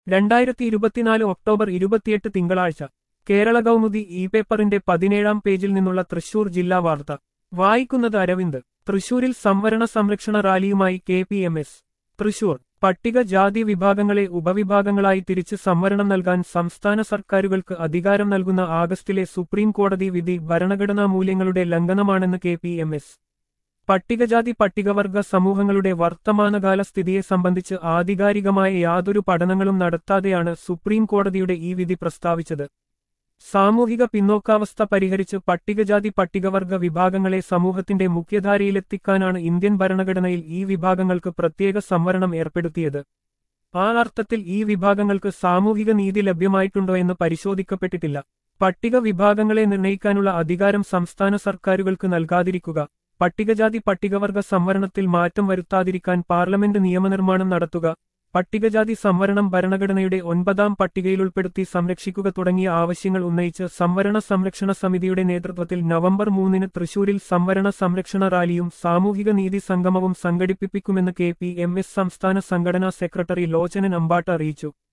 രണ്ടായിരത്തി ഇരുപത്തിനാല് ഒക്ടോബർ ഇരുപത്തിയെട്ട് തിങ്കളാഴ്ച കേരള കൗമുദി ഇ പേപ്പറിന്റെ പതിനേഴാം പേജിൽ നിന്നുള്ള തൃശൂർ ജില്ലാ വാർത്ത വായിക്കുന്നത് അരവിന്ദ് തൃശൂരിൽ സംവരണ സംരക്ഷണ റാലിയുമായി K P M S Thrissur പട്ടികജാതി വിഭാഗങ്ങളെ ഉപവിഭാഗങ്ങളായി തിരിച്ച് സംവരണം നൽകാൻ സംസ്ഥാന സർക്കാരുകൾക്ക് അധികാരം നൽകുന്ന ആഗസ്റ്റിലെ സുപ്രീം കോടതി വിധി ഭരണഘടനാ മൂല്യങ്ങളുടെ ലംഘനമാണെന്ന് കെ പി എം എസ് പട്ടികജാതി പട്ടികവർഗ സമൂഹങ്ങളുടെ വർത്തമാനകാല സ്ഥിതിയെ സംബന്ധിച്ച് ആധികാരികമായ യാതൊരു പഠനങ്ങളും നടത്താതെയാണ് സുപ്രീം കോടതിയുടെ ഈ വിധി പ്രസ്താവിച്ചത് സാമൂഹിക പിന്നോക്കാവസ്ഥ പരിഹരിച്ച് പട്ടികജാതി പട്ടികവർഗ വിഭാഗങ്ങളെ സമൂഹത്തിന്റെ മുഖ്യധാരയിലെത്തിക്കാനാണ് ഇന്ത്യൻ ഭരണഘടനയിൽ ഈ വിഭാഗങ്ങൾക്ക് പ്രത്യേക സംവരണം ഏർപ്പെടുത്തിയത് ആ അർത്ഥത്തിൽ ഈ വിഭാഗങ്ങൾക്ക് സാമൂഹിക നീതി ലഭ്യമായിട്ടുണ്ടോ എന്ന് പരിശോധിക്കപ്പെട്ടിട്ടില്ല പട്ടിക വിഭാഗങ്ങളെ നിർണയിക്കാനുള്ള അധികാരം സംസ്ഥാന സർക്കാരുകൾക്ക് നൽകാതിരിക്കുക പട്ടികജാതി പട്ടികവർഗ സംവരണത്തിൽ മാറ്റം വരുത്താതിരിക്കാൻ പാർലമെന്റ് നിയമനിർമ്മാണം നടത്തുക പട്ടികജാതി സംവരണം ഭരണഘടനയുടെ ഒൻപതാം പട്ടികയിൽ ഉൾപ്പെടുത്തി സംരക്ഷിക്കുക തുടങ്ങിയ ആവശ്യങ്ങൾ ഉന്നയിച്ച് സംവരണ സംരക്ഷണ സമിതിയുടെ നേതൃത്വത്തിൽ നവംബർ മൂന്നിന് തൃശൂരിൽ സംവരണ സംരക്ഷണ റാലിയും സാമൂഹിക നീതി സംഗമവും സംഘടിപ്പിക്കുമെന്ന് കെ പി എം എസ് സംസ്ഥാന സംഘടനാ സെക്രട്ടറി ലോചനൻ അമ്പാട്ട് അറിയിച്ചു